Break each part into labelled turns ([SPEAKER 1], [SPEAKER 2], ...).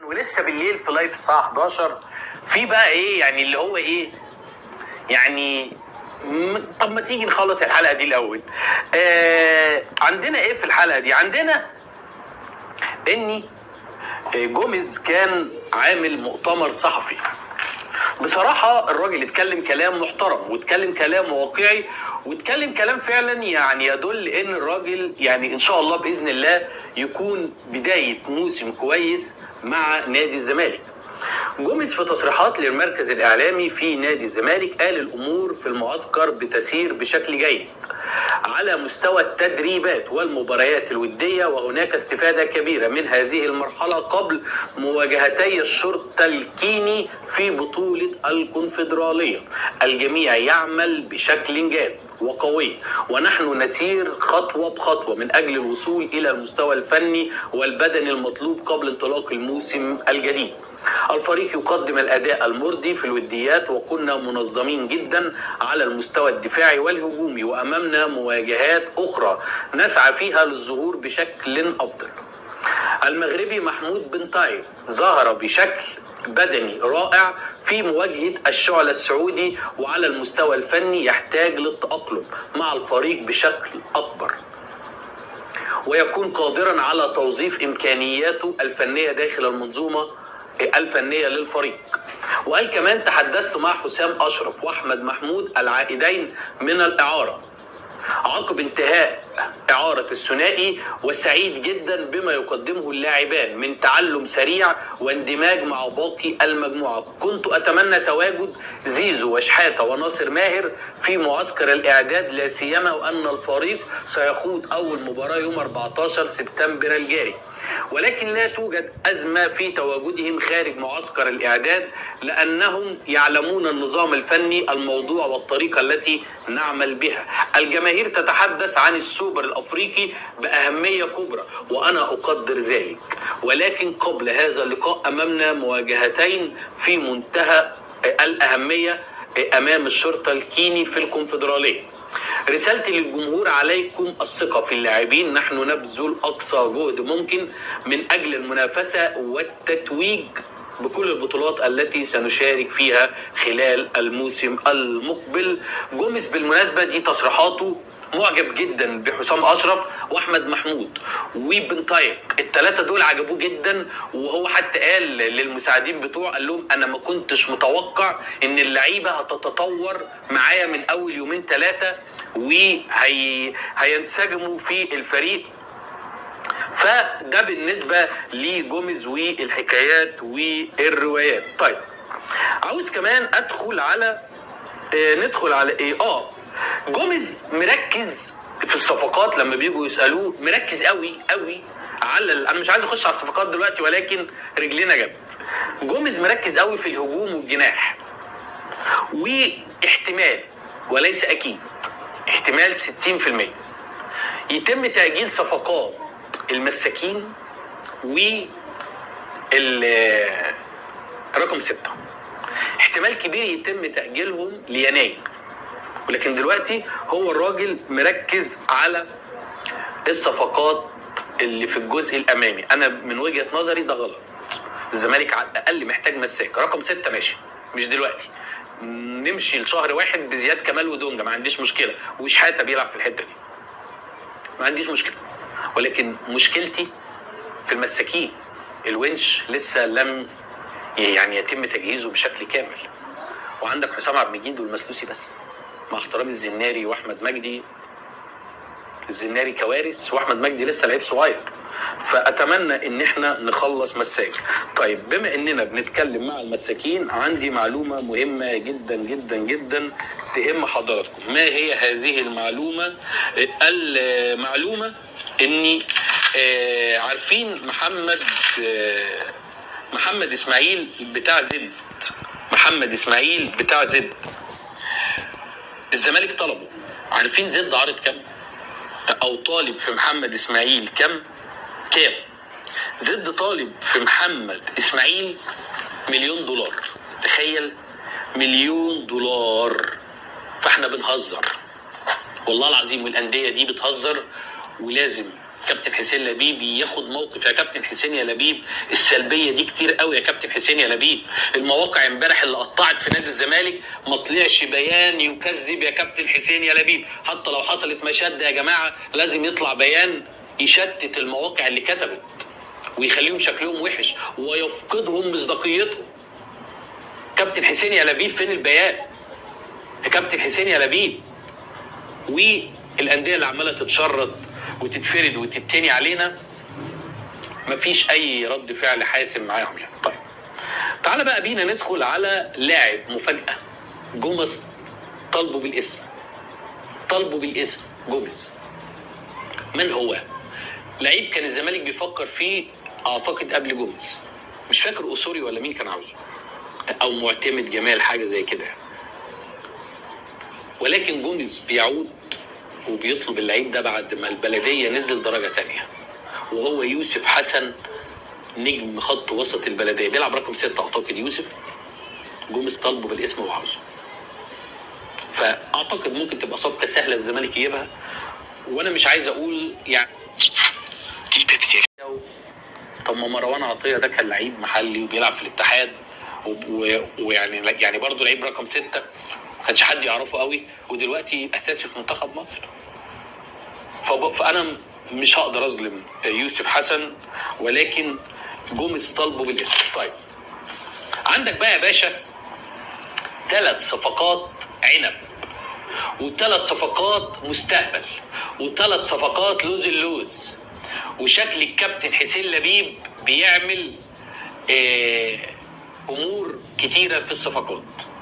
[SPEAKER 1] ولسه بالليل في لايف الساعه 11 في بقى ايه يعني اللي هو ايه يعني م- طب ما تيجي نخلص الحلقه دي الاول آه عندنا ايه في الحلقه دي عندنا اني آه، جوميز كان عامل مؤتمر صحفي بصراحة الراجل اتكلم كلام محترم واتكلم كلام واقعي واتكلم كلام فعلا يعني يدل ان الراجل يعني ان شاء الله باذن الله يكون بداية موسم كويس مع نادي الزمالك. جوميز في تصريحات للمركز الاعلامي في نادي الزمالك قال الامور في المعسكر بتسير بشكل جيد على مستوى التدريبات والمباريات الوديه وهناك استفاده كبيره من هذه المرحله قبل مواجهتي الشرطه الكيني في بطوله الكونفدراليه الجميع يعمل بشكل جاد وقوي ونحن نسير خطوه بخطوه من اجل الوصول الى المستوى الفني والبدني المطلوب قبل انطلاق الموسم الجديد الفريق يقدم الاداء المرضي في الوديات وكنا منظمين جدا على المستوى الدفاعي والهجومي وامامنا مواجهات اخرى نسعى فيها للظهور بشكل افضل المغربي محمود بن طايف ظهر بشكل بدني رائع في مواجهة الشعلة السعودي وعلى المستوى الفني يحتاج للتأقلم مع الفريق بشكل أكبر ويكون قادرا على توظيف إمكانياته الفنية داخل المنظومة الفنية للفريق وقال كمان تحدثت مع حسام أشرف وأحمد محمود العائدين من الإعارة عقب انتهاء إعارة الثنائي وسعيد جدا بما يقدمه اللاعبان من تعلم سريع واندماج مع باقي المجموعة كنت أتمنى تواجد زيزو وشحاتة وناصر ماهر في معسكر الإعداد لا سيما وأن الفريق سيخوض أول مباراة يوم 14 سبتمبر الجاري ولكن لا توجد أزمة في تواجدهم خارج معسكر الإعداد لأنهم يعلمون النظام الفني الموضوع والطريقة التي نعمل بها الجماهير تتحدث عن السوبر الأفريقي بأهمية كبرى وأنا أقدر ذلك ولكن قبل هذا اللقاء أمامنا مواجهتين في منتهى الأهمية أمام الشرطة الكيني في الكونفدرالية رسالتي للجمهور عليكم الثقة في اللاعبين نحن نبذل أقصى جهد ممكن من أجل المنافسة والتتويج بكل البطولات التي سنشارك فيها خلال الموسم المقبل جوميز بالمناسبة دي تصريحاته معجب جدا بحسام اشرف واحمد محمود وبن طايق الثلاثه دول عجبوه جدا وهو حتى قال للمساعدين بتوعه قال لهم انا ما كنتش متوقع ان اللعيبه هتتطور معايا من اول يومين ثلاثه وهينسجموا في الفريق فده بالنسبه لجوميز والحكايات والروايات طيب عاوز كمان ادخل على آه، ندخل على ايه اه جوميز مركز في الصفقات لما بيجوا يسالوه مركز قوي قوي على ال... انا مش عايز اخش على الصفقات دلوقتي ولكن رجلينا جنب جوميز مركز قوي في الهجوم والجناح واحتمال وليس اكيد احتمال 60% يتم تاجيل صفقات المساكين و ال- رقم ستة احتمال كبير يتم تأجيلهم ليناير ولكن دلوقتي هو الراجل مركز على الصفقات اللي في الجزء الامامي انا من وجهه نظري ده غلط الزمالك على الاقل محتاج مساك رقم ستة ماشي مش دلوقتي نمشي لشهر واحد بزياد كمال ودونجا ما عنديش مشكله وشحاته بيلعب في الحته دي ما عنديش مشكله ولكن مشكلتي في المساكين الونش لسه لم يعني يتم تجهيزه بشكل كامل وعندك حسام عبد المجيد والمسلوسي بس مع احترامي الزناري واحمد مجدي الزناري كوارث واحمد مجدي لسه لعيب صغير فاتمنى ان احنا نخلص مساك طيب بما اننا بنتكلم مع المساكين عندي معلومه مهمه جدا جدا جدا تهم حضراتكم ما هي هذه المعلومه المعلومه اني آه، عارفين محمد آه، محمد اسماعيل بتاع زد محمد اسماعيل بتاع زد الزمالك طلبه عارفين زد عارض كام او طالب في محمد اسماعيل كام كام زد طالب في محمد اسماعيل مليون دولار تخيل مليون دولار فاحنا بنهزر والله العظيم والانديه دي بتهزر ولازم كابتن حسين لبيب ياخد موقف يا كابتن حسين يا لبيب السلبيه دي كتير قوي يا كابتن حسين يا لبيب المواقع امبارح اللي قطعت في نادي الزمالك ما طلعش بيان يكذب يا كابتن حسين يا لبيب حتى لو حصلت مشاده يا جماعه لازم يطلع بيان يشتت المواقع اللي كتبت ويخليهم شكلهم وحش ويفقدهم مصداقيتهم كابتن حسين يا لبيب فين البيان يا كابتن حسين يا لبيب والانديه اللي عماله تتشرط وتتفرد وتتني علينا مفيش اي رد فعل حاسم معاهم يعني طيب تعالى بقى بينا ندخل على لاعب مفاجاه جوميز طالبه بالاسم طالبه بالاسم جوميز من هو لعيب كان الزمالك بيفكر فيه اعتقد قبل جوميز مش فاكر اسوري ولا مين كان عاوزه او معتمد جمال حاجه زي كده ولكن جوميز بيعود وبيطلب اللعيب ده بعد ما البلديه نزل درجه تانية وهو يوسف حسن نجم خط وسط البلديه بيلعب رقم ستة اعتقد يوسف جوميز طالبه بالاسم وعاوزه فاعتقد ممكن تبقى صفقه سهله الزمالك يجيبها وانا مش عايز اقول يعني
[SPEAKER 2] دي بيبسي
[SPEAKER 1] طب ما مروان عطيه ده كان لعيب محلي وبيلعب في الاتحاد و- و- ويعني يعني برضه لعيب رقم ستة ما كانش حد يعرفه قوي ودلوقتي اساسي في منتخب مصر فب... فانا مش هقدر اظلم يوسف حسن ولكن جوميز طالبه بالاسم طيب عندك بقى يا باشا ثلاث صفقات عنب وثلاث صفقات مستقبل وثلاث صفقات لوز اللوز وشكل الكابتن حسين لبيب بيعمل آه، امور كتيره في الصفقات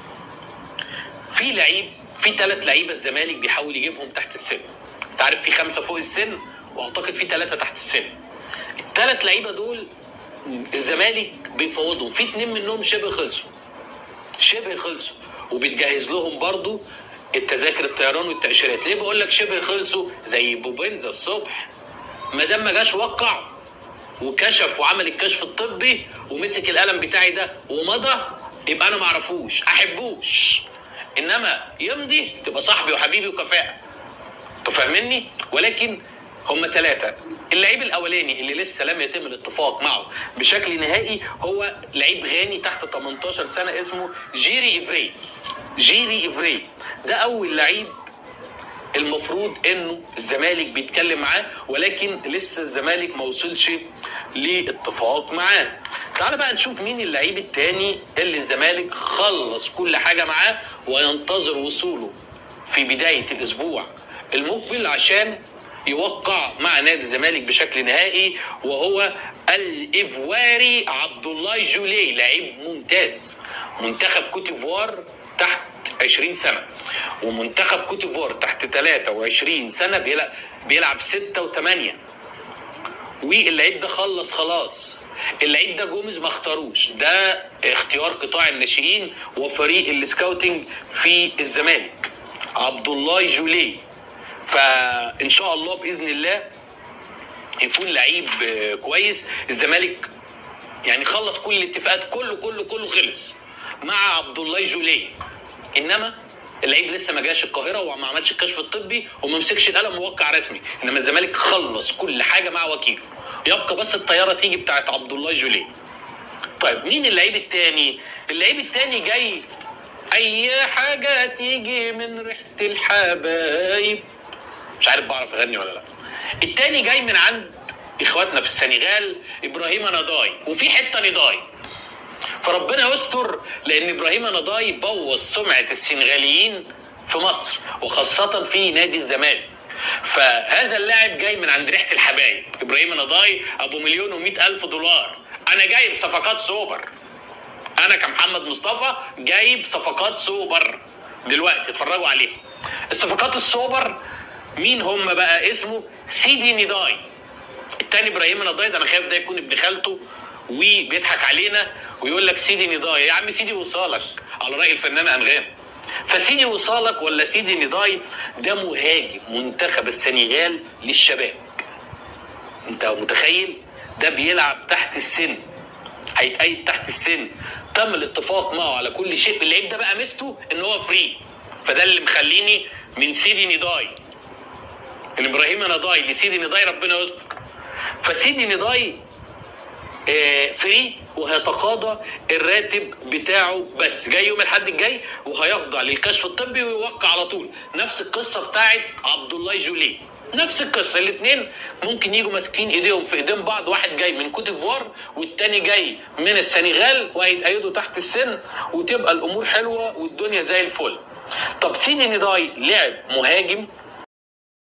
[SPEAKER 1] في لعيب في ثلاث لعيبه الزمالك بيحاول يجيبهم تحت السن انت عارف في خمسه فوق السن واعتقد في ثلاثه تحت السن الثلاث لعيبه دول الزمالك بيفوضهم في اتنين منهم شبه خلصوا شبه خلصوا وبتجهز لهم برضو التذاكر الطيران والتاشيرات ليه بقول لك شبه خلصوا زي بوبنزا الصبح ما دام ما جاش وقع وكشف وعمل الكشف الطبي ومسك القلم بتاعي ده ومضى يبقى انا ما اعرفوش احبوش انما يمضي تبقى صاحبي وحبيبي وكفاءه انتوا فاهميني ولكن هم ثلاثة اللعيب الأولاني اللي لسه لم يتم الاتفاق معه بشكل نهائي هو لعيب غاني تحت 18 سنة اسمه جيري إفري جيري إفري ده أول لعيب المفروض انه الزمالك بيتكلم معاه ولكن لسه الزمالك ما وصلش لاتفاق معاه تعال بقى نشوف مين اللعيب التاني اللي الزمالك خلص كل حاجه معاه وينتظر وصوله في بدايه الاسبوع المقبل عشان يوقع مع نادي الزمالك بشكل نهائي وهو الايفواري عبد الله جولي لعيب ممتاز منتخب كوت ديفوار تحت 20 سنه ومنتخب كوت ديفوار تحت 23 سنه بيلعب بيلعب 6 و8 واللعيب ده خلص خلاص اللعيب ده جوميز ما اختاروش ده اختيار قطاع الناشئين وفريق السكاوتنج في الزمالك عبد الله جولي فان شاء الله باذن الله يكون لعيب آه، كويس الزمالك يعني خلص كل الاتفاقات كله كله كله خلص مع عبد الله جولي انما اللعيب لسه ما جاش القاهره وما عملش الكشف الطبي وما مسكش القلم موقع رسمي انما الزمالك خلص كل حاجه مع وكيله يبقى بس الطياره تيجي بتاعت عبد الله جولي طيب مين اللعيب التاني اللعيب التاني جاي اي حاجه تيجي من ريحه الحبايب مش عارف بعرف اغني ولا لا التاني جاي من عند اخواتنا في السنغال ابراهيم نضاي وفي حته نضاي فربنا يستر لان ابراهيم نضاي بوظ سمعه السنغاليين في مصر وخاصه في نادي الزمالك فهذا اللاعب جاي من عند ريحه الحبايب ابراهيم نضاي ابو مليون و الف دولار انا جايب صفقات سوبر انا كمحمد مصطفى جايب صفقات سوبر دلوقتي اتفرجوا عليها الصفقات السوبر مين هم بقى اسمه سيدي نضاي التاني ابراهيم نضاي ده انا خايف ده يكون ابن خالته وبيضحك علينا ويقول لك سيدي نضاي يا عم سيدي وصالك على راي الفنان انغام فسيدي وصالك ولا سيدي نضاي ده مهاجم منتخب السنغال للشباب انت متخيل ده بيلعب تحت السن هيتقيد تحت السن تم الاتفاق معه على كل شيء اللعيب ده بقى ميزته ان هو فري فده اللي مخليني من سيدي نضاي من ابراهيم نضاي لسيدي نضاي ربنا يستر فسيدي نضاي آه، فري وهيتقاضى الراتب بتاعه بس جاي يوم الاحد الجاي وهيخضع للكشف الطبي ويوقع على طول نفس القصه بتاعت عبد الله جوليه نفس القصه الاثنين ممكن يجوا ماسكين ايديهم في ايدين بعض واحد جاي من كوت ديفوار والتاني جاي من السنغال وهيتأيدوا تحت السن وتبقى الامور حلوه والدنيا زي الفل طب سيدي نضاي لعب مهاجم